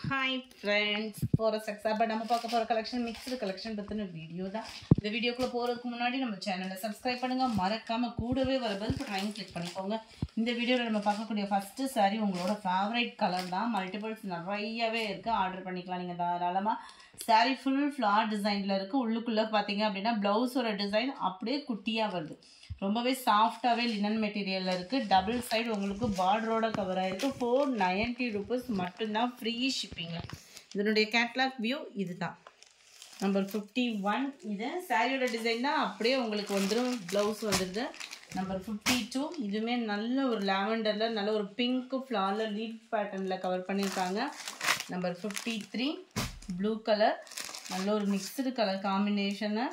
hi friends போகிற sex அப்போ நம்ம பார்க்க போகிற கலெக்ஷன் மிக்ஸ்டு கலெக்ஷன் பற்றின வீடியோ தான் இந்த வீடியோக்குள்ளே போகிறதுக்கு முன்னாடி நம்ம சேனலை சப்ஸ்கிரைப் பண்ணுங்கள் மறக்காமல் கூடவே வர பெல் பட்டனையும் கிளிக் பண்ணிக்கோங்க இந்த வீடியோவில் நம்ம பார்க்கக்கூடிய ஃபஸ்ட்டு saree உங்களோட ஃபேவரட் கலர் தான் மல்டிபிள்ஸ் நிறையவே இருக்குது ஆர்டர் பண்ணிக்கலாம் நீங்கள் தாராளமாக saree ஃபுல் ஃப்ளார் டிசைனில் இருக்குது உள்ளுக்குள்ளே பார்த்தீங்க அப்படின்னா ப்ளவுஸோட டிசைன் அப்படியே குட்டியாக வருது ரொம்பவே சாஃப்டாகவே லினன் மெட்டீரியலில் இருக்குது டபுள் சைடு உங்களுக்கு பார்டரோட கவர் ஆகிருக்கு ஃபோர் நைன்ட்டி ருபீஸ் மட்டும்தான் ஃப்ரீ ஷிப்பிங்கில் இதனுடைய கேட்லாக் வியூ இதுதான் நம்பர் ஃபிஃப்டி ஒன் இது சாரியோட டிசைன் தான் அப்படியே உங்களுக்கு வந்துடும் ப்ளவுஸ் வந்துடுது நம்பர் ஃபிஃப்டி டூ இதுவுமே நல்ல ஒரு லாவெண்டரில் நல்ல ஒரு பிங்க்கு ஃப்ளாரில் லீட் பேட்டர்னில் கவர் பண்ணியிருக்காங்க number fifty three blue colour நல்ல ஒரு மிக்சடு கலர் காம்பினேஷனு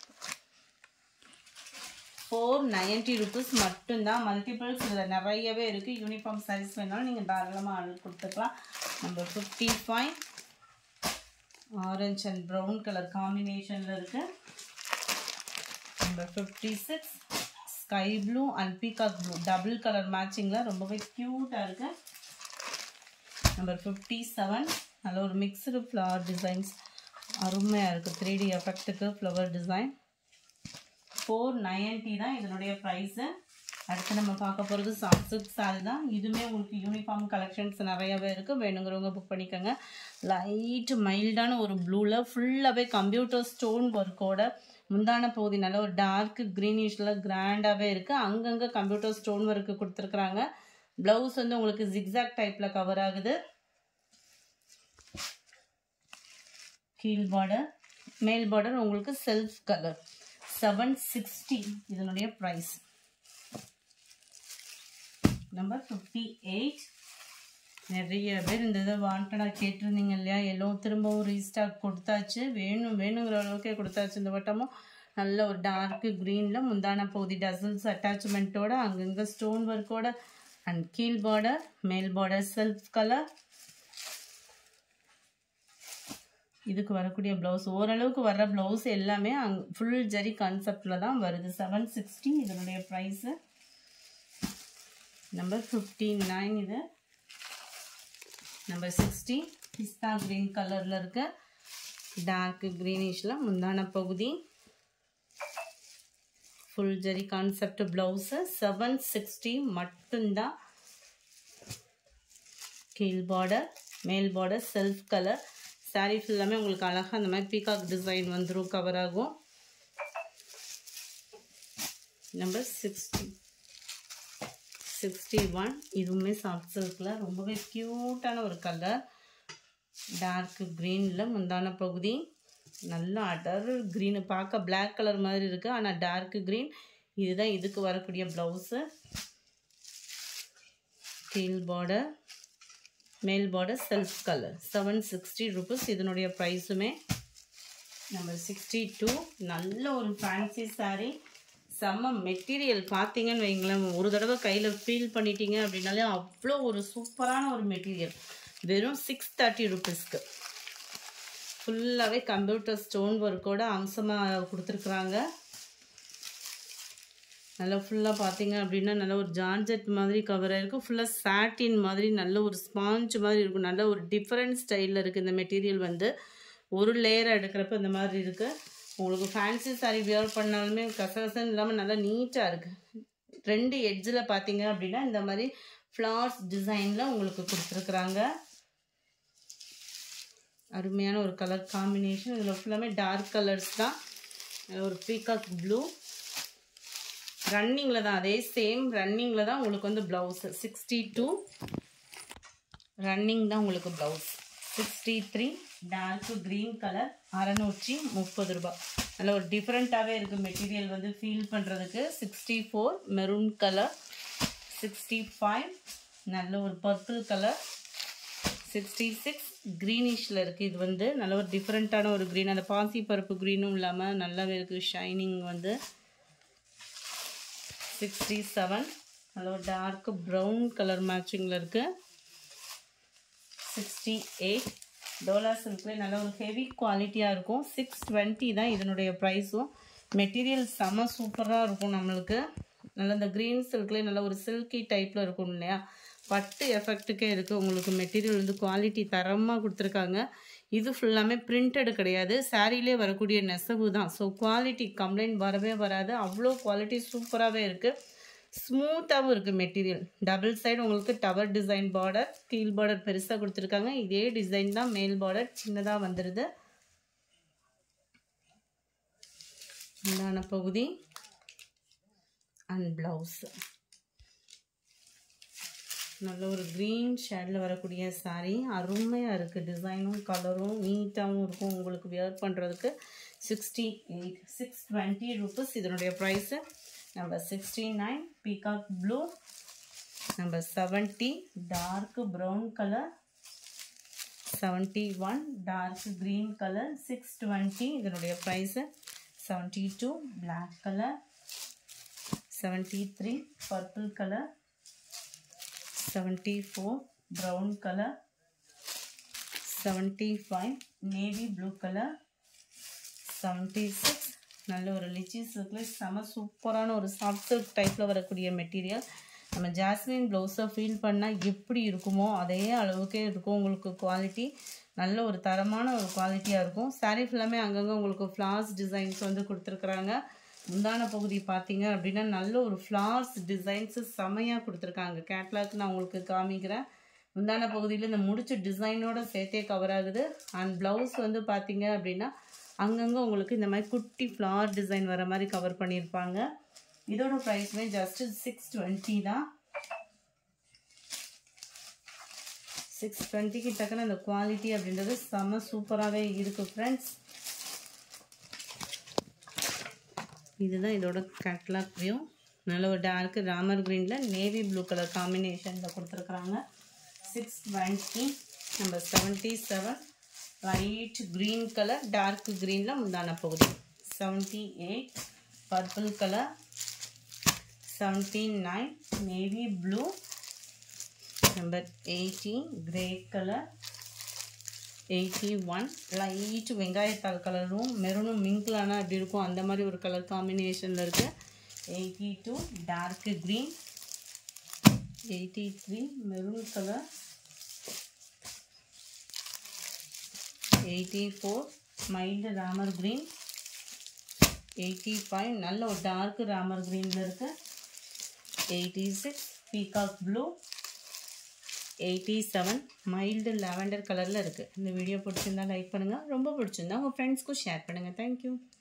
ஃபோர் நைன்ட்டி ருபீஸ் மட்டும்தான் மல்டிபிள்ஸ் இதில் நிறையவே இருக்குது யூனிஃபார்ம் சைஸ் வேணாலும் நீங்கள் தாராளமாக ஆர்டர் கொடுத்துக்கலாம் number fifty five orange and brown colour காம்பினேஷனில் இருக்குது number fifty six sky blue and peacock blue double colour மேட்சிங்கில் ரொம்பவே க்யூட்டாக இருக்குது நம்பர் ஃபிஃப்டி செவன் நல்ல ஒரு மிக்சடு ஃப்ளவர் டிசைன்ஸ் அருமையாக இருக்குது த்ரீ டி எஃபெக்ட்டுக்கு ஃப்ளவர் டிசைன் ஃபோர் நைன்ட்டி தான் இதனுடைய ப்ரைஸு அடுத்து நம்ம பார்க்க போகிறது சாஃப்ட் சாரி தான் இதுவுமே உங்களுக்கு யூனிஃபார்ம் கலெக்ஷன்ஸ் நிறையவே இருக்குது வேணுங்கிறவங்க புக் பண்ணிக்கோங்க லைட் மைல்டான ஒரு ப்ளூவில் ஃபுல்லாகவே கம்ப்யூட்டர் ஸ்டோன் ஒர்க்கோட முந்தான பகுதி நல்ல ஒரு டார்க் க்ரீனிஷில் கிராண்டாகவே இருக்குது அங்கங்கே கம்ப்யூட்டர் ஸ்டோன் ஒர்க்கு கொடுத்துருக்குறாங்க ப்ளவுஸ் வந்து உங்களுக்கு ஜிக்ஸாக் டைப்பில் கவர் ஆகுது கீழ் பார்டர் மேல் பார்டர் உங்களுக்கு செல்ஃப் கலர் செவன் சிக்ஸ்டி இதனுடைய ப்ரைஸ் நம்பர் ஃபிஃப்டி எயிட் நிறைய பேர் இந்த இதை வாண்டடாக கேட்டிருந்தீங்க இல்லையா எல்லாம் திரும்பவும் ரீஸ்டாக் கொடுத்தாச்சு வேணும் வேணுங்கிற அளவுக்கே கொடுத்தாச்சு இந்த வட்டமும் நல்ல ஒரு டார்க்கு க்ரீனில் முந்தான பகுதி டசல்ஸ் அட்டாச்மெண்ட்டோட அங்கங்கே ஸ்டோன் ஒர்க்கோட அண்ட் கீழ் பார்டர் மேல் பார்டர் செல்ஃப் கலர் இதுக்கு வரக்கூடிய ப்ளவுஸ் ஓரளவுக்கு வர்ற ப்ளவுஸ் எல்லாமே அங் ஃபுல் ஜரி கான்செப்டில் தான் வருது செவன் சிக்ஸ்டி இதனுடைய ப்ரைஸு நம்பர் ஃபிஃப்டி நைன் இது நம்பர் சிக்ஸ்டி பிஸ்தா க்ரீன் கலரில் இருக்க டார்க் க்ரீனிஷில் முந்தான பகுதி full zari concept blouse seven sixty மட்டும்தான் கீழ் பார்டர் மேல் பார்டர் செல்ஃப் கலர் சாரீ ஃபுல்லாமே உங்களுக்கு அழகாக அந்த மாதிரி பீகாக் டிசைன் வந்துடும் கவர் ஆகும் நம்பர் சிக்ஸ்டி சிக்ஸ்டி ஒன் இதுவுமே சாஃப்ட் சில்கில் ரொம்பவே க்யூட்டான ஒரு கலர் டார்க் க்ரீனில் முந்தான பகுதி நல்ல அடர் க்ரீனு பார்க்க பிளாக் கலர் மாதிரி இருக்குது ஆனால் டார்க் க்ரீன் இதுதான் இதுக்கு வரக்கூடிய ப்ளவுஸு கீழ் பார்டர் மேல் border self colour seven sixty rupees இதனுடைய ப்ரைஸுமே நம்பர் சிக்ஸ்டி டூ நல்ல ஒரு ஃபேன்சி சாரீ செம்ம மெட்டீரியல் பார்த்தீங்கன்னு வைங்களேன் ஒரு தடவை கையில் ஃபீல் பண்ணிட்டீங்க அப்படின்னாலே அவ்வளோ ஒரு சூப்பரான ஒரு மெட்டீரியல் வெறும் சிக்ஸ் தேர்ட்டி ருபீஸ்க்கு ஃபுல்லாகவே கம்ப்யூட்டர் ஸ்டோன் ஒர்க்கோட அம்சமாக கொடுத்துருக்குறாங்க நல்லா ஃபுல்லாக பார்த்தீங்க அப்படின்னா நல்ல ஒரு ஜார்ஜெட் மாதிரி கவர் ஆகிருக்கும் ஃபுல்லாக சாட்டின் மாதிரி நல்ல ஒரு ஸ்பாஞ்ச் மாதிரி இருக்கும் நல்ல ஒரு டிஃப்ரெண்ட் ஸ்டைலில் இருக்குது இந்த மெட்டீரியல் வந்து ஒரு லேயர் எடுக்கிறப்ப இந்த மாதிரி இருக்குது உங்களுக்கு ஃபேன்சி சாரீ வியர் பண்ணாலுமே கசகசன்னு இல்லாமல் நல்லா நீட்டாக இருக்குது ரெண்டு எட்ஜில் பார்த்தீங்க அப்படின்னா இந்த மாதிரி ஃப்ளார்ஸ் டிசைனில் உங்களுக்கு கொடுத்துருக்குறாங்க அருமையான ஒரு கலர் காம்பினேஷன் இதில் ஃபுல்லாமே டார்க் கலர்ஸ் தான் ஒரு பீகாக் ப்ளூ ரன்னிங்கில் தான் அதே சேம் ரன்னிங்கில் தான் உங்களுக்கு வந்து ப்ளவுஸு சிக்ஸ்டி டூ ரன்னிங் தான் உங்களுக்கு blouse sixty three dark green colour அறநூற்றி முப்பது ரூபா நல்ல ஒரு டிஃப்ரெண்ட்டாகவே இருக்குது மெட்டீரியல் வந்து ஃபீல் பண்ணுறதுக்கு sixty four maroon colour sixty five நல்ல ஒரு பர்பிள் கலர் சிக்ஸ்டி சிக்ஸ் க்ரீனிஷில் இருக்குது இது வந்து நல்ல ஒரு டிஃப்ரெண்ட்டான ஒரு க்ரீன் அந்த பாசி பருப்பு க்ரீனும் இல்லாமல் நல்லாவே இருக்குது ஷைனிங் வந்து சிக்ஸ்டி செவன் நல்ல ஒரு டார்க் ப்ரௌன் கலர் மேட்சிங்கில் இருக்குது சிக்ஸ்டி எயிட் டோலா சில்க்லேயே நல்ல ஒரு ஹெவி குவாலிட்டியாக இருக்கும் சிக்ஸ் டுவெண்ட்டி தான் இதனுடைய ப்ரைஸும் மெட்டீரியல் செம சூப்பராக இருக்கும் நம்மளுக்கு நல்ல இந்த க்ரீன் சில்க்லேயே நல்ல ஒரு சில்கி டைப்பில் இருக்கும் இல்லையா பட்டு எஃபெக்ட்டுக்கே இருக்குது உங்களுக்கு மெட்டீரியல் வந்து குவாலிட்டி தரமாக கொடுத்துருக்காங்க இது ஃபுல்லாமே பிரிண்டட் கிடையாது சாரீலே வரக்கூடிய நெசவு தான் ஸோ குவாலிட்டி கம்ப்ளைண்ட் வரவே வராது அவ்வளோ குவாலிட்டி சூப்பராகவே இருக்குது ஸ்மூத்தாகவும் இருக்குது மெட்டீரியல் டபுள் சைடு உங்களுக்கு டவர் டிசைன் பார்டர் கீழ் பார்டர் பெருசாக கொடுத்துருக்காங்க இதே டிசைன் தான் மேல் பார்டர் சின்னதாக வந்துடுது உண்டான பகுதி அண்ட் ப்ளவுஸ் நல்ல ஒரு க்ரீன் ஷேடில் வரக்கூடிய சாரீ அருமையாக இருக்குது டிசைனும் கலரும் நீட்டாகவும் இருக்கும் உங்களுக்கு வியர் பண்ணுறதுக்கு sixty eight six twenty rupees இதனுடைய price number sixty nine peacock blue number seventy dark brown colour seventy one dark green colour six twenty இதனுடைய price seventy two black colour seventy three purple colour seventy four brown colour seventy five navy blue colour seventy six நல்ல ஒரு lychee சில்கில் செம சூப்பரான ஒரு soft silk டைப்பில் வரக்கூடிய material நம்ம jasmine ப்ளவுஸை ஃபீல் பண்ணால் எப்படி இருக்குமோ அதே அளவுக்கே இருக்கும் உங்களுக்கு குவாலிட்டி நல்ல ஒரு தரமான ஒரு குவாலிட்டியாக இருக்கும் சாரீ ஃபுல்லாமே அங்கங்கே உங்களுக்கு ஃப்ளார்ஸ் டிசைன்ஸ் வந்து கொடுத்துருக்குறாங்க முந்தான பகுதி பார்த்தீங்க அப்படின்னா நல்ல ஒரு ஃப்ளார்ஸ் டிசைன்ஸு செமையாக கொடுத்துருக்காங்க கேட்லாக் நான் உங்களுக்கு காமிக்கிறேன் முந்தான பகுதியில் இந்த முடிச்ச டிசைனோட சேர்த்தே கவர் ஆகுது அண்ட் ப்ளவுஸ் வந்து பார்த்தீங்க அப்படின்னா அங்கங்கே உங்களுக்கு இந்த மாதிரி குட்டி ஃப்ளார் டிசைன் வர மாதிரி கவர் பண்ணியிருப்பாங்க இதோட ப்ரைஸ்மே ஜஸ்ட் சிக்ஸ் டுவெண்ட்டி தான் சிக்ஸ் டுவெண்ட்டிக்கு தக்கன அந்த குவாலிட்டி அப்படின்றது செம்ம சூப்பராகவே இருக்குது ஃப்ரெண்ட்ஸ் இதுதான் இதோட கேட்லாக் வியூ நல்ல ஒரு டார்க் ராமர் க்ரீனில் நேவி ப்ளூ கலர் காம்பினேஷனில் கொடுத்துருக்குறாங்க six twenty number seventy seven light green colour dark க்ரீனில் முந்தான பகுதி seventy eight purple colour seventy nine navy blue number eighty grey colour eighty one light வெங்காயத்தாள் கலரும் மெரூனும் மிங்கிளான அப்படி இருக்கும் அந்த மாதிரி ஒரு கலர் காம்பினேஷனில் இருக்குது eighty two dark green eighty three maroon colour eighty four mild ராமர் க்ரீன் எயிட்டி ஃபைவ் நல்ல ஒரு டார்க் ராமர் க்ரீனில் இருக்குது eighty six peacock blue eighty seven mild lavender கலரில் இருக்குது இந்த வீடியோ பிடிச்சிருந்தா லைக் பண்ணுங்கள் ரொம்ப பிடிச்சிருந்தா உங்கள் ஃப்ரெண்ட்ஸ்க்கும் ஷேர் பண்ணுங்கள் தேங்க்யூ